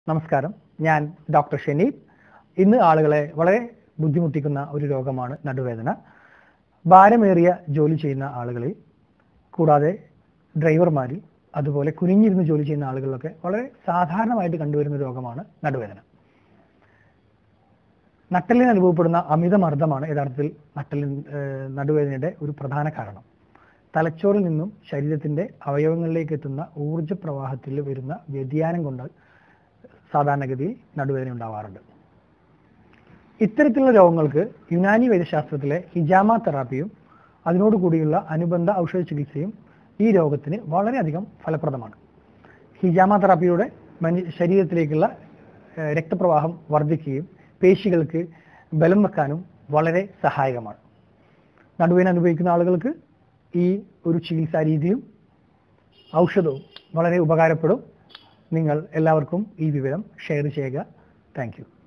നമസ്കാരം ഞാൻ ഡോക്ടർ ഷെനീബ് ഇന്ന് ആളുകളെ വളരെ ബുദ്ധിമുട്ടിക്കുന്ന ഒരു രോഗമാണ് നടുവേദന ഭാരമേറിയ ജോലി ചെയ്യുന്ന ആളുകളിൽ കൂടാതെ ഡ്രൈവർമാരിൽ അതുപോലെ കുനിഞ്ഞിരുന്ന് ജോലി ചെയ്യുന്ന ആളുകളിലൊക്കെ വളരെ സാധാരണമായിട്ട് കണ്ടുവരുന്ന രോഗമാണ് നടുവേദന നട്ടലിന് അനുഭവപ്പെടുന്ന അമിതമർദ്ദമാണ് യഥാർത്ഥത്തിൽ നട്ടലിൻ ഏഹ് നടുവേദനയുടെ ഒരു പ്രധാന കാരണം തലച്ചോറിൽ നിന്നും ശരീരത്തിന്റെ അവയവങ്ങളിലേക്ക് എത്തുന്ന ഊർജ്ജ പ്രവാഹത്തിൽ വരുന്ന വ്യതിയാനം കൊണ്ട് സാധാരണഗതിയിൽ നടുവേദന ഉണ്ടാവാറുണ്ട് ഇത്തരത്തിലുള്ള രോഗങ്ങൾക്ക് യുനാനി വൈദ്യശാസ്ത്രത്തിലെ ഹിജാമ തെറാപ്പിയും അതിനോട് കൂടിയുള്ള അനുബന്ധ ഔഷധ ചികിത്സയും ഈ രോഗത്തിന് വളരെയധികം ഫലപ്രദമാണ് ഹിജാമ തെറാപ്പിയുടെ മനുഷ്യ ശരീരത്തിലേക്കുള്ള ഏഹ്, രക്തപ്രവാഹം വർദ്ധിക്കുകയും പേശികൾക്ക് ബലം വെക്കാനും വളരെ സഹായകമാണ് നടുവേദന അനുഭവിക്കുന്ന ആളുകൾക്ക് ഈ ഒരു ചികിത്സാ രീതിയും ഔഷധവും വളരെ ഉപകാരപ്പെടും നിങ്ങൾ എല്ലാവർക്കും ഈ വിവരം ഷെയർ ചെയ്യുക താങ്ക്